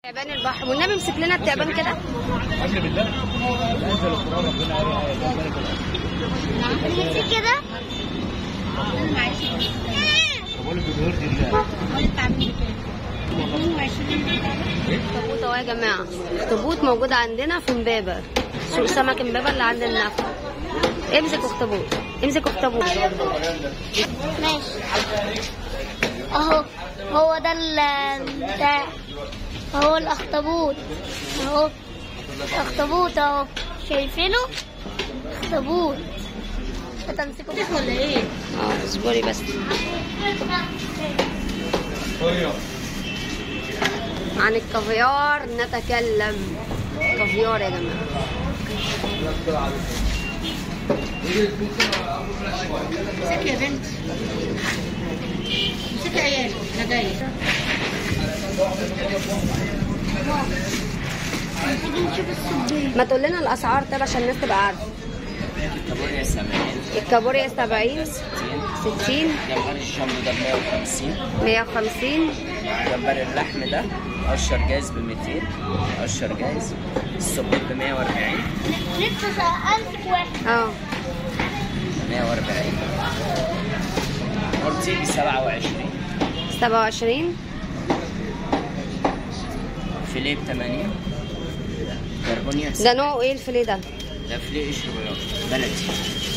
تعبان البحر والنبي امسك لنا التعبان كده اجل بالله انزل القران ربنا نسيت كده بقول لك بيرضي الله اخطبوط اهو يا جماعه اخطبوط موجود عندنا في امبابه سوق سمك امبابه اللي عند النفق امسك اخطبوط امسك اخطبوط ماشي اهو هو ده ال بتاع اهو الاخطبوط اهو اخطبوط اهو شايفينه اخطبوط هتمسكه ولا ايه؟ اه اصبري بس عن الكافيار نتكلم كافيار يا جماعه امسكي يا بنت امسكي عيالي انا جايه ما تقول لنا الاسعار طب عشان الناس تبقى عارفه كابوريا 70 الكابوريا 70 60 60 جمبري الشامبو ده 150 150 جمبري اللحم ده قشر جايز ب 200 قشر جايز السبيط ب 140 لسه سألتك واحد اه 140 قرطي ب 27 27 فيليه ب 80 كربونيا ده نوعه ايه الفيليه ده ده فيليه قشر بياض بلدي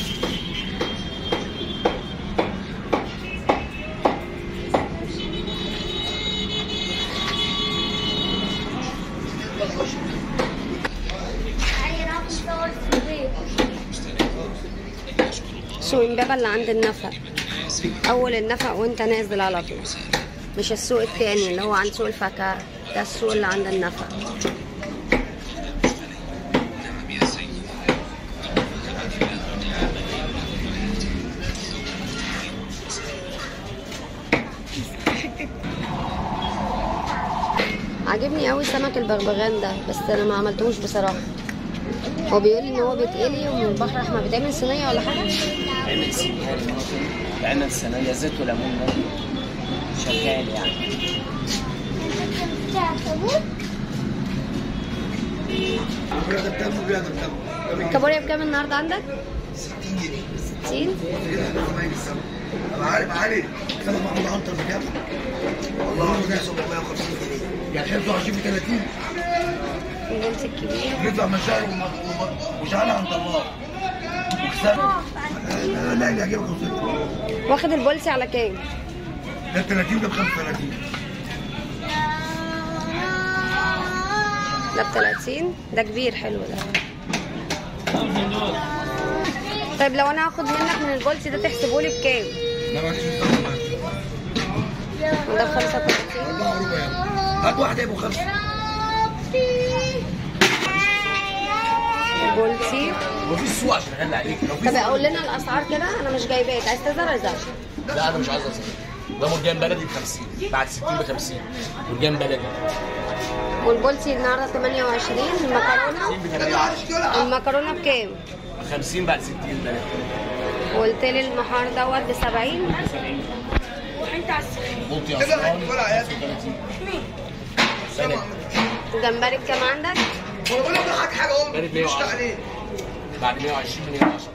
سوق امبابة اللي عند النفق اول النفق وانت نازل على طول مش السوق التاني اللي هو عند سوق الفاكهة ده السوق اللي عند النفق عاجبني قوي سمك البغبغان ده بس انا ما عملتوش بصراحه هو بيقول لي ان هو بيتقلي ومن البحر الاحمر بيتعمل صينيه ولا حاجه بعمل سيجاري ممكن بعمل صينية زيت وليمون ممكن شغال يعني بتاع اخطبوط الكابوريا بكام النهارده عندك 60 انا عارف علي سنة محمود عنتر بكام؟ والله ده 750 جنيه يعني 25 ب 30 الجنس الكبير يطلع من شهر وم- وم- وشغال عند الله وكسب لا لا اللي هجيبك وصلت واخد البولسي على كام ده 30 ده ب 35 ده ب 30 ده كبير حلو ده طيب لو انا هاخد منك من البولسي ده تحسبه لي بكام لا ما فيش مستقبل ده ب 35 والله ربع يعني هات واحد يبقوا خمسة البولسي وفي السوق عشان اغلي عليك لو في طب قول لنا الاسعار كده انا مش جايباك عايز تزرع زرع لا انا مش عايز اصلا ده مرجان بلدي ب 50 بعد 60 ب 50 مرجان بلدي والبولسي النهارده 28 المكرونه 60 ب 28 المكرونه بكام 50 بعد 60 بلدي قلت لي المحار دوت ب 70 بولتي اسوان 35 سنة جمبري بكام عندك وانا بقول لك حاجة حاجة اهو بلد مش 110 عليه بعد 120 ب 110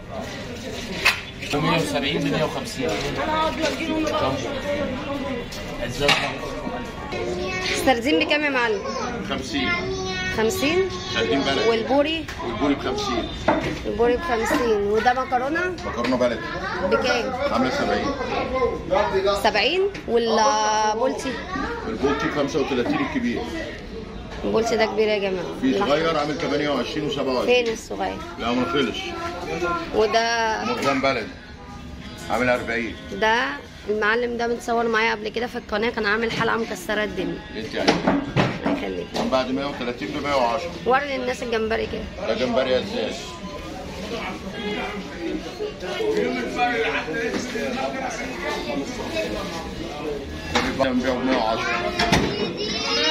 170 ب 150 جامبو الزرقاء السردين بكام يا معلم 50 50 سردين بلدي والبوري والبوري ب 50 البوري ب 50 وده مكرونه مكرونه بلدي بكام عامله 70 70 والبولسي البولتي 35 الكبير البولسي ده كبير يا جماعه في صغير عامل 28 و27 فين الصغير لا ما خلص وده مرجان بلدي عامل 40 ده المعلم ده متصور معايا قبل كده في القناه كان عامل حلقه مكسره الدنيا انت يعني الله يخليك من بعد 130 ب 110 وري للناس الجمبري كده ده جمبري ازاز بنبيعه ب 110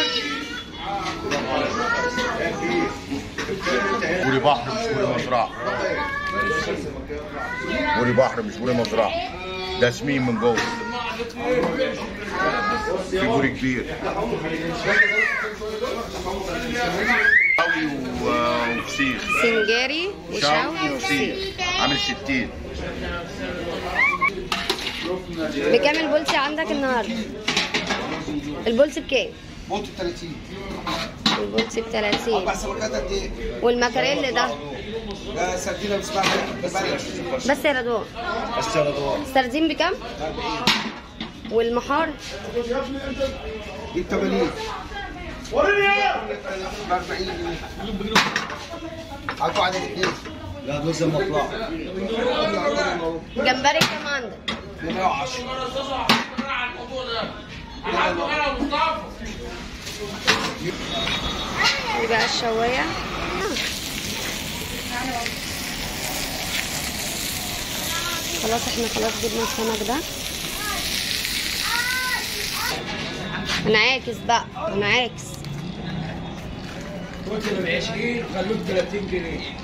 بوري بحر مش بوري مزرعة بوري بحر مش بوري مزرعة ده سمين من جوه في بوري كبير شاوي و- وفسيخ سنجاري وشاوي وفسيخ عامل 60 بكام البولسي عندك النهارده البولسي بكام موت 30 البولسي ب 30 اربع سمكات قد ايه؟ والمكاريل ده ده سردينه بسمها بس يا رضوان السردين بكام والمحار دي ب 80 ب 40 جنيه عارفوا عدد الاثنين؟ لا دول زي ما طلعوا جمبري كام عندك 110 دي بقى الشوايه خلاص احنا خلاص جبنا السمك ده هنعاكس بقى هنعاكس قلت ب 20 خلوك 30 جنيه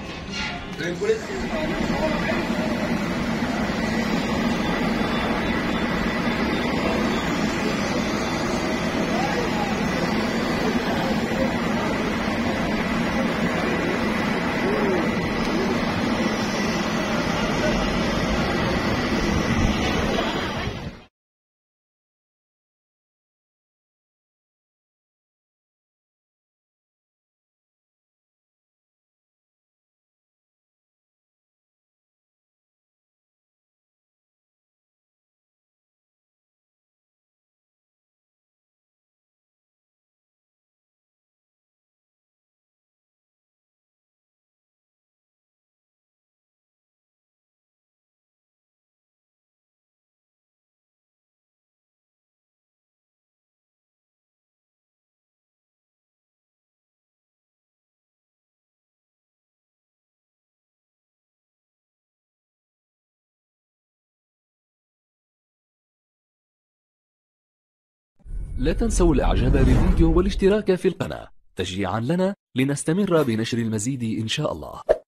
لا تنسوا الاعجاب بالفيديو والاشتراك في القناة تشجيعا لنا لنستمر بنشر المزيد ان شاء الله